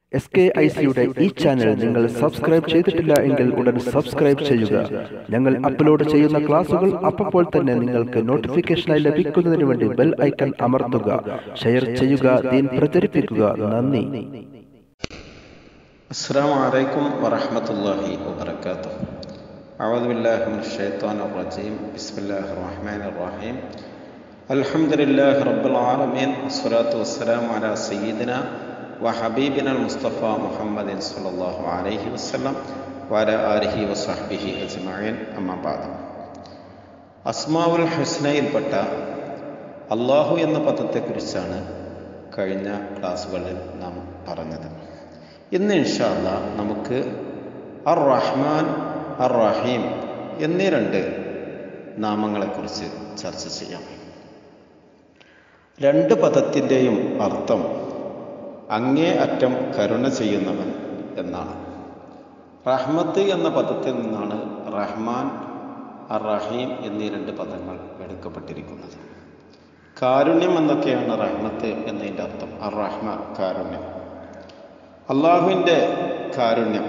S K I സിയുടെ ഈ channel നിങ്ങൾ സബ്സ്ക്രൈബ് ചെയ്തിട്ടില്ല എങ്കിൽ ഉടൻ സബ്സ്ക്രൈബ് ചെയ്യുക ഞങ്ങൾ അപ്ലോഡ് ചെയ്യുന്ന ക്ലാസുകൾ അപ്പോൾ തന്നെ നിങ്ങൾക്ക് നോട്ടിഫിക്കേഷനായി ലഭിക്കുന്നതിന് വേണ്ടി ബെൽ ഐക്കൺ അമർത്തുക ഷെയർ ചെയ്യുക ദീൻ പ്രചരിപ്പിക്കുക നന്ദി السلام عليكم ورحمة الله وبركاته أعوذ بالله من الشيطان الرجيم بسم الله الرحمن الرحيم الحمد لله رب العالمين والصلاة والسلام على سيدنا وحبيبنا المصطفى محمد صلى الله عليه وسلم وعلى آله وصحبه أجمعين أما بعد അസ്മാവുൽ ഹുസ്നയിൽപ്പെട്ട അള്ളാഹു എന്ന പദത്തെക്കുറിച്ചാണ് കഴിഞ്ഞ ക്ലാസ്സുകളിൽ നാം പറഞ്ഞത് ഇന്ന് ഇൻഷാല്ല നമുക്ക് അർ റഹ്മാൻ അർ റഹീം എന്നീ രണ്ട് നാമങ്ങളെക്കുറിച്ച് ചർച്ച ചെയ്യാം രണ്ട് പദത്തിൻ്റെയും അർത്ഥം അങ്ങേ അറ്റം കരുണ ചെയ്യുന്നവൻ എന്നാണ് റഹ്മത്ത് എന്ന പദത്തിൽ നിന്നാണ് റഹ്മാൻ അർ റഹീം എന്നീ രണ്ട് പദങ്ങൾ എടുക്കപ്പെട്ടിരിക്കുന്നത് കാരുണ്യം എന്നൊക്കെയാണ് റഹ്മത്ത് എന്നതിൻ്റെ അർത്ഥം അർ റഹ്മ കാരുണ്യം അള്ളാഹുവിൻ്റെ കാരുണ്യം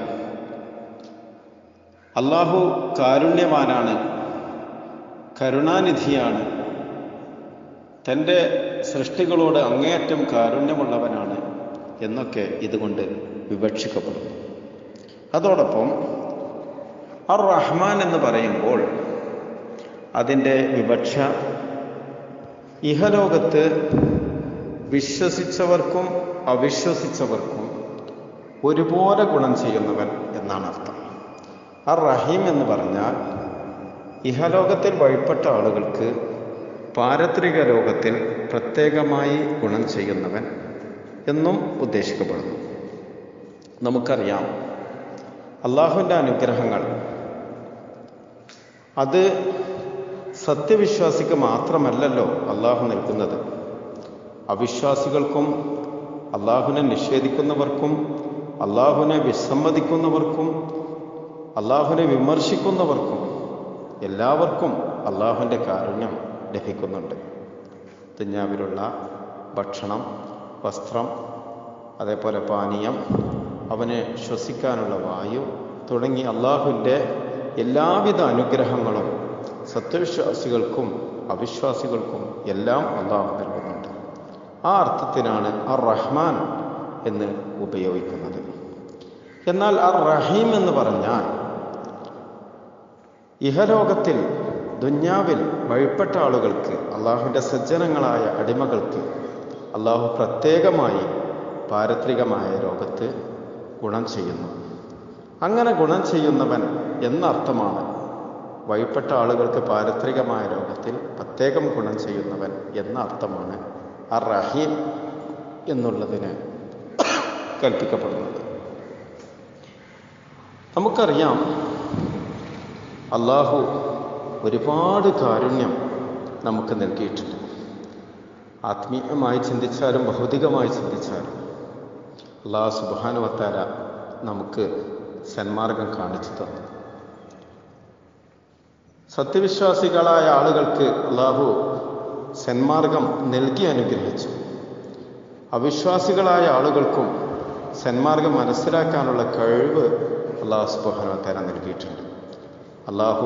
അള്ളാഹു കാരുണ്യവാനാണ് കരുണാനിധിയാണ് തൻ്റെ സൃഷ്ടികളോട് അങ്ങേയറ്റം കാരുണ്യമുള്ളവനാണ് എന്നൊക്കെ ഇതുകൊണ്ട് വിവക്ഷിക്കപ്പെടുന്നു അതോടൊപ്പം അർ റഹ്മാൻ എന്ന് പറയുമ്പോൾ അതിൻ്റെ വിവക്ഷ ഇഹലോകത്ത് വിശ്വസിച്ചവർക്കും അവിശ്വസിച്ചവർക്കും ഒരുപോലെ ഗുണം ചെയ്യുന്നവൻ എന്നാണ് അർത്ഥം അർ റഹീം എന്ന് പറഞ്ഞാൽ ഇഹലോകത്തിൽ വഴിപ്പെട്ട ആളുകൾക്ക് പാരത്രിക ലോകത്തിൽ പ്രത്യേകമായി ഗുണം ചെയ്യുന്നവൻ എന്നും ഉദ്ദേശിക്കപ്പെടുന്നു നമുക്കറിയാം അള്ളാഹുവിൻ്റെ അനുഗ്രഹങ്ങൾ അത് സത്യവിശ്വാസിക്ക് മാത്രമല്ലല്ലോ അള്ളാഹു നൽകുന്നത് അവിശ്വാസികൾക്കും അള്ളാഹുവിനെ നിഷേധിക്കുന്നവർക്കും അള്ളാഹുവിനെ വിസമ്മതിക്കുന്നവർക്കും അള്ളാഹുവിനെ വിമർശിക്കുന്നവർക്കും എല്ലാവർക്കും അള്ളാഹുവിൻ്റെ കാരുണ്യം ലഭിക്കുന്നുണ്ട് ദുഞ്ഞാവിലുള്ള ഭക്ഷണം വസ്ത്രം അതേപോലെ പാനീയം അവന് ശ്വസിക്കാനുള്ള വായു തുടങ്ങി അള്ളാഹുവിൻ്റെ എല്ലാവിധ അനുഗ്രഹങ്ങളും സത്യവിശ്വാസികൾക്കും അവിശ്വാസികൾക്കും എല്ലാം അള്ളാഹു നൽകുന്നുണ്ട് ആ അർത്ഥത്തിനാണ് അർ റഹ്മാൻ എന്ന് ഉപയോഗിക്കുന്നത് എന്നാൽ അർ റഹീം എന്ന് പറഞ്ഞാൽ ഇഹലോകത്തിൽ ദുഞ്ഞാവിൽ വഴിപ്പെട്ട ആളുകൾക്ക് അള്ളാഹുവിൻ്റെ സജ്ജനങ്ങളായ അടിമകൾക്ക് അള്ളാഹു പ്രത്യേകമായി പാരത്രികമായ ലോകത്ത് ഗുണം ചെയ്യുന്നു അങ്ങനെ ഗുണം ചെയ്യുന്നവൻ എന്നർത്ഥമാണ് വഴിപ്പെട്ട ആളുകൾക്ക് പാരത്രികമായ ലോകത്തിൽ പ്രത്യേകം ഗുണം ചെയ്യുന്നവൻ എന്ന അർത്ഥമാണ് അർ റഹീം എന്നുള്ളതിന് കൽപ്പിക്കപ്പെടുന്നത് നമുക്കറിയാം അള്ളാഹു ഒരുപാട് കാരുണ്യം നമുക്ക് നൽകിയിട്ടുണ്ട് ആത്മീയമായി ചിന്തിച്ചാലും ഭൗതികമായി ചിന്തിച്ചാലും അള്ളാഹു സുബാനുവത്താര നമുക്ക് സന്മാർഗം കാണിച്ചു തന്നു സത്യവിശ്വാസികളായ ആളുകൾക്ക് അള്ളാഹു സന്മാർഗം നൽകി അനുഗ്രഹിച്ചു അവിശ്വാസികളായ ആളുകൾക്കും സന്മാർഗം മനസ്സിലാക്കാനുള്ള കഴിവ് അള്ളാഹു സുബാനുവത്താര നൽകിയിട്ടുണ്ട് അള്ളാഹു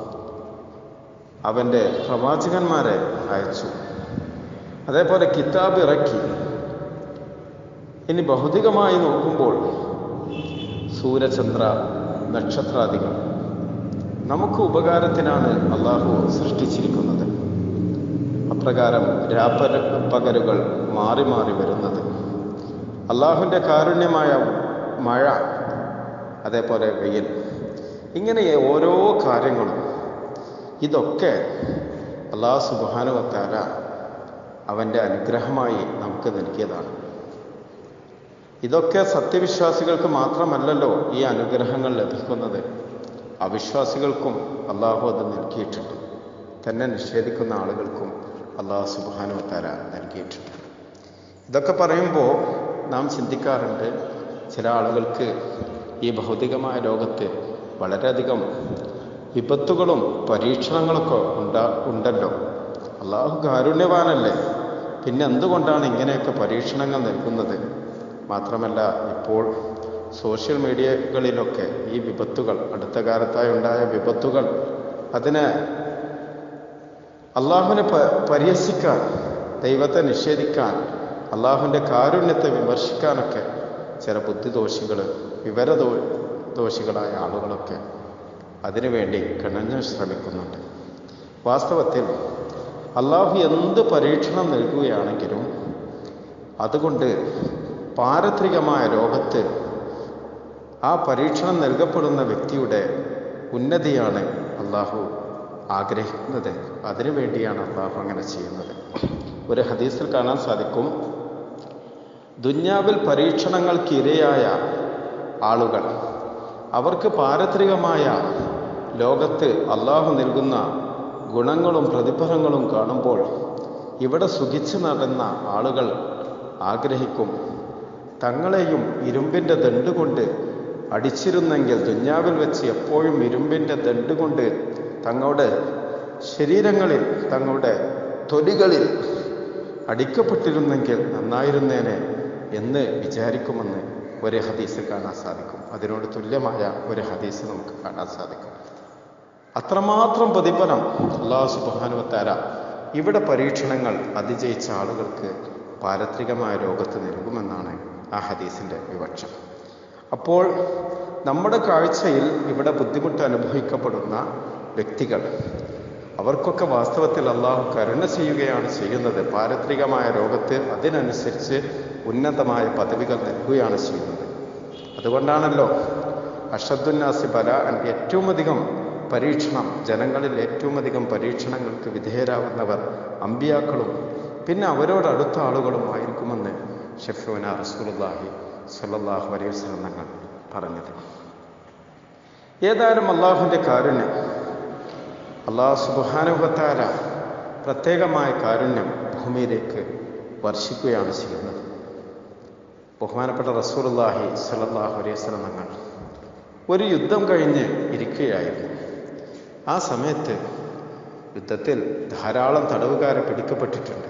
അവൻ്റെ പ്രവാചകന്മാരെ അയച്ചു അതേപോലെ കിതാബ് ഇറക്കി ഇനി ഭൗതികമായി നോക്കുമ്പോൾ സൂര്യചന്ദ്ര നക്ഷത്രാദികൾ നമുക്ക് ഉപകാരത്തിനാണ് അള്ളാഹു സൃഷ്ടിച്ചിരിക്കുന്നത് അപ്രകാരം രാപ്പര പകലുകൾ മാറി മാറി വരുന്നത് അള്ളാഹുവിൻ്റെ കാരുണ്യമായ മഴ അതേപോലെ വെയിൽ ഇങ്ങനെ ഓരോ കാര്യങ്ങളും ഇതൊക്കെ അള്ളാഹു സുബാനുവത്താര അവൻ്റെ അനുഗ്രഹമായി നമുക്ക് നൽകിയതാണ് ഇതൊക്കെ സത്യവിശ്വാസികൾക്ക് മാത്രമല്ലല്ലോ ഈ അനുഗ്രഹങ്ങൾ ലഭിക്കുന്നത് അവിശ്വാസികൾക്കും അള്ളാഹു അത് നൽകിയിട്ടുണ്ട് തന്നെ നിഷേധിക്കുന്ന ആളുകൾക്കും അള്ളാഹു സുബാനുവത്താര നൽകിയിട്ടുണ്ട് ഇതൊക്കെ പറയുമ്പോൾ നാം ചിന്തിക്കാറുണ്ട് ചില ആളുകൾക്ക് ഈ ഭൗതികമായ ലോകത്ത് വളരെയധികം വിപത്തുകളും പരീക്ഷണങ്ങളൊക്കെ ഉണ്ടാ ഉണ്ടല്ലോ അള്ളാഹു കാരുണ്യവാനല്ലേ പിന്നെ എന്തുകൊണ്ടാണ് ഇങ്ങനെയൊക്കെ പരീക്ഷണങ്ങൾ നൽകുന്നത് മാത്രമല്ല ഇപ്പോൾ സോഷ്യൽ മീഡിയകളിലൊക്കെ ഈ വിപത്തുകൾ അടുത്ത കാലത്തായി ഉണ്ടായ വിപത്തുകൾ അതിന് അള്ളാഹുവിനെ പ പരിഹസിക്കാൻ ദൈവത്തെ നിഷേധിക്കാൻ അള്ളാഹുവിൻ്റെ കാരുണ്യത്തെ വിമർശിക്കാനൊക്കെ ചില ബുദ്ധിദോഷികൾ വിവരദോ ദോഷികളായ ആളുകളൊക്കെ അതിനുവേണ്ടി കിണഞ്ഞു ശ്രമിക്കുന്നുണ്ട് വാസ്തവത്തിൽ അള്ളാഹു എന്ത് പരീക്ഷണം നൽകുകയാണെങ്കിലും അതുകൊണ്ട് പാരത്രികമായ ലോകത്ത് ആ പരീക്ഷണം നൽകപ്പെടുന്ന വ്യക്തിയുടെ ഉന്നതിയാണ് അള്ളാഹു ആഗ്രഹിക്കുന്നത് അതിനു വേണ്ടിയാണ് അള്ളാഹു അങ്ങനെ ചെയ്യുന്നത് ഒരു ഹദീസിൽ കാണാൻ സാധിക്കും ദുന്യാവിൽ പരീക്ഷണങ്ങൾക്ക് ഇരയായ ആളുകൾ അവർക്ക് പാരത്രികമായ ലോകത്ത് അള്ളാഹു നൽകുന്ന ഗുണങ്ങളും പ്രതിഫലങ്ങളും കാണുമ്പോൾ ഇവിടെ സുഖിച്ചു നടന്ന ആളുകൾ ആഗ്രഹിക്കും തങ്ങളെയും ഇരുമ്പിൻ്റെ ദണ്ട് കൊണ്ട് അടിച്ചിരുന്നെങ്കിൽ ദുഞ്ഞാവിൽ വെച്ച് എപ്പോഴും ഇരുമ്പിൻ്റെ ദണ്ട് കൊണ്ട് തങ്ങളുടെ ശരീരങ്ങളിൽ തങ്ങളുടെ തൊലികളിൽ അടിക്കപ്പെട്ടിരുന്നെങ്കിൽ നന്നായിരുന്നേനെ എന്ന് വിചാരിക്കുമെന്ന് ഒരു ഹദീസ് കാണാൻ സാധിക്കും അതിനോട് തുല്യമായ ഒരു ഹദീസ് നമുക്ക് കാണാൻ സാധിക്കും അത്രമാത്രം പ്രതിഫലം അള്ളാഹു സുബാനുവത്താര ഇവിടെ പരീക്ഷണങ്ങൾ അതിജയിച്ച ആളുകൾക്ക് പാരത്രികമായ ലോകത്ത് നൽകുമെന്നാണ് ആ ഹദീസിൻ്റെ വിവക്ഷ അപ്പോൾ നമ്മുടെ കാഴ്ചയിൽ ഇവിടെ ബുദ്ധിമുട്ട് അനുഭവിക്കപ്പെടുന്ന വ്യക്തികൾ അവർക്കൊക്കെ വാസ്തവത്തിൽ അള്ളാഹു കരുണ ചെയ്യുകയാണ് ചെയ്യുന്നത് പാരത്രികമായ ലോകത്ത് അതിനനുസരിച്ച് ഉന്നതമായ പദവികൾ നൽകുകയാണ് ചെയ്യുന്നത് അതുകൊണ്ടാണല്ലോ അഷദ്ദുന്നാസി ബല ഏറ്റവും അധികം പരീക്ഷണം ജനങ്ങളിൽ ഏറ്റവും അധികം പരീക്ഷണങ്ങൾക്ക് വിധേയരാകുന്നവർ അമ്പിയാക്കളും പിന്നെ അവരോട് അടുത്ത ആളുകളും ആയിരിക്കുമെന്ന് ഷെഫുന റസൂലുള്ളാഹി സല്ലല്ലാഹു അലൈഹി വസല്ലം തങ്ങൾ പറഞ്ഞത് ഏതായാലും അള്ളാഹുവിൻ്റെ കാരുണ്യം അള്ളാഹു സുബാനുഭത്താല പ്രത്യേകമായ കാരുണ്യം ഭൂമിയിലേക്ക് വർഷിക്കുകയാണ് ചെയ്യുന്നത് ബഹുമാനപ്പെട്ട റസൂലുള്ളാഹി സല്ലല്ലാഹു അലൈഹി വസല്ലം തങ്ങൾ ഒരു യുദ്ധം കഴിഞ്ഞ് ഇരിക്കുകയായിരുന്നു ആ സമയത്ത് യുദ്ധത്തിൽ ധാരാളം തടവുകാരെ പിടിക്കപ്പെട്ടിട്ടുണ്ട്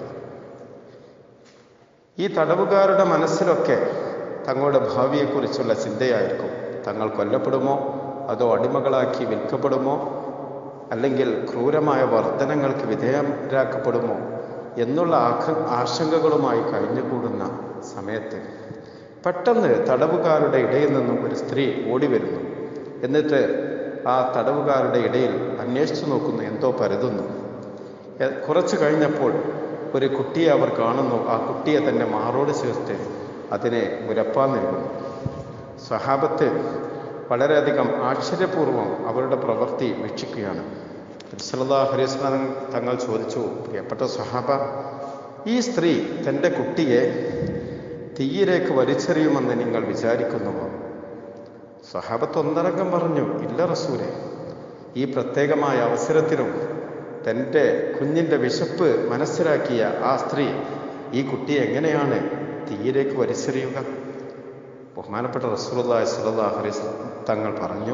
ഈ തടവുകാരുടെ മനസ്സിലൊക്കെ തങ്ങളുടെ ഭാവിയെക്കുറിച്ചുള്ള ചിന്തയായിരിക്കും തങ്ങൾ കൊല്ലപ്പെടുമോ അതോ അടിമകളാക്കി വിൽക്കപ്പെടുമോ അല്ലെങ്കിൽ ക്രൂരമായ വർധനങ്ങൾക്ക് വിധേയരാക്കപ്പെടുമോ എന്നുള്ള ആഖ ആശങ്കകളുമായി കഴിഞ്ഞുകൂടുന്ന സമയത്ത് പെട്ടെന്ന് തടവുകാരുടെ ഇടയിൽ നിന്നും ഒരു സ്ത്രീ ഓടി വരുന്നു എന്നിട്ട് ആ തടവുകാരുടെ ഇടയിൽ അന്വേഷിച്ചു നോക്കുന്നു എന്തോ പരതുന്നു കുറച്ച് കഴിഞ്ഞപ്പോൾ ഒരു കുട്ടിയെ അവർ കാണുന്നു ആ കുട്ടിയെ തന്നെ മാറോട് ചേർത്ത് അതിനെ മുരപ്പാൻ നൽകുന്നു സ്വഹാബത്ത് വളരെയധികം ആശ്ചര്യപൂർവ്വം അവരുടെ പ്രവൃത്തി വീക്ഷിക്കുകയാണ് സല്ലാ ഹരീസ്ലാം തങ്ങൾ ചോദിച്ചു പ്രിയപ്പെട്ട സ്വഹാബ ഈ സ്ത്രീ തൻ്റെ കുട്ടിയെ തീയിലേക്ക് വലിച്ചെറിയുമെന്ന് നിങ്ങൾ വിചാരിക്കുന്നുവോ സ്വഹാബത്ത് ഒന്നടങ്കം പറഞ്ഞു ഇല്ല റസൂലെ ഈ പ്രത്യേകമായ അവസരത്തിലും തൻ്റെ കുഞ്ഞിൻ്റെ വിശപ്പ് മനസ്സിലാക്കിയ ആ സ്ത്രീ ഈ കുട്ടിയെ എങ്ങനെയാണ് തീയിലേക്ക് വലിച്ചെറിയുക ബഹുമാനപ്പെട്ട റസൂലുള്ളാഹി സ്വല്ലല്ലാഹു അലൈഹി വസല്ലം തങ്ങൾ പറഞ്ഞു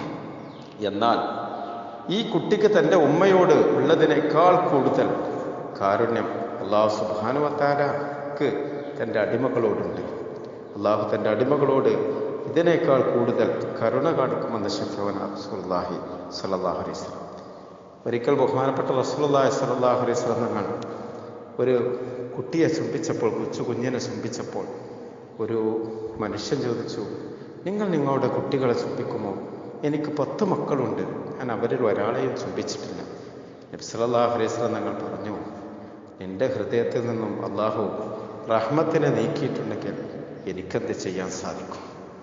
എന്നാൽ ഈ കുട്ടിക്ക് തൻ്റെ ഉമ്മയോട് ഉള്ളതിനേക്കാൾ കൂടുതൽ കാരുണ്യം അള്ളാഹു സുബാനുവത്താലക്ക് തൻ്റെ അടിമകളോടുണ്ട് അള്ളാഹു തൻ്റെ അടിമകളോട് ഇതിനേക്കാൾ കൂടുതൽ കരുണ കാണിക്കുമെന്ന് ഷഫവന റസൂലുള്ളാഹി സ്വല്ലല്ലാഹു അലൈഹി വസല്ലം ഒരിക്കൽ ബഹുമാനപ്പെട്ട റസൂലുള്ളാഹി സ്വല്ലല്ലാഹു അലൈഹി വസല്ലം തങ്ങൾ ഒരു കുട്ടിയെ ചുംബിച്ചപ്പോൾ കൊച്ചു കുഞ്ഞിനെ ചുംബിച്ചപ്പോൾ ഒരു മനുഷ്യൻ ചോദിച്ചു നിങ്ങൾ നിങ്ങളുടെ കുട്ടികളെ ചുംബിക്കുമോ എനിക്ക് പത്ത് മക്കളുണ്ട് ഞാൻ അവരിൽ ഒരാളെയും ചുംബിച്ചിട്ടില്ല നബ്സലാഹു അലൈഹി തങ്ങൾ പറഞ്ഞു എൻ്റെ ഹൃദയത്തിൽ നിന്നും അള്ളാഹു റഹ്മത്തിനെ നീക്കിയിട്ടുണ്ടെങ്കിൽ എനിക്കെന്ത് ചെയ്യാൻ സാധിക്കും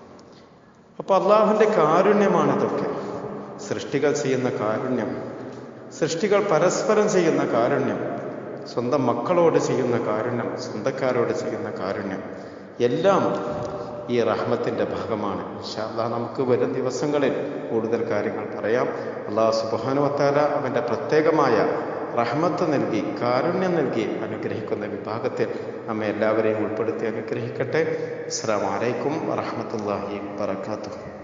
അപ്പോൾ അള്ളാഹുവിൻ്റെ കാരുണ്യമാണിതൊക്കെ സൃഷ്ടികൾ ചെയ്യുന്ന കാരുണ്യം സൃഷ്ടികൾ പരസ്പരം ചെയ്യുന്ന കാരുണ്യം സ്വന്തം മക്കളോട് ചെയ്യുന്ന കാരുണ്യം സ്വന്തക്കാരോട് ചെയ്യുന്ന കാരുണ്യം എല്ലാം ഈ റഹ്മത്തിൻ്റെ ഭാഗമാണ് ഇൻഷാല്ലാ നമുക്ക് വരും ദിവസങ്ങളിൽ കൂടുതൽ കാര്യങ്ങൾ പറയാം അള്ളാഹു സുബാനുവത്താല അവൻ്റെ പ്രത്യേകമായ റഹ്മത്ത് നൽകി കാരുണ്യം നൽകി അനുഗ്രഹിക്കുന്ന വിഭാഗത്തിൽ നമ്മെ എല്ലാവരെയും ഉൾപ്പെടുത്തി അനുഗ്രഹിക്കട്ടെ അസ്സാം വലൈക്കും വറഹമത്തല്ലാഹി വാത്തു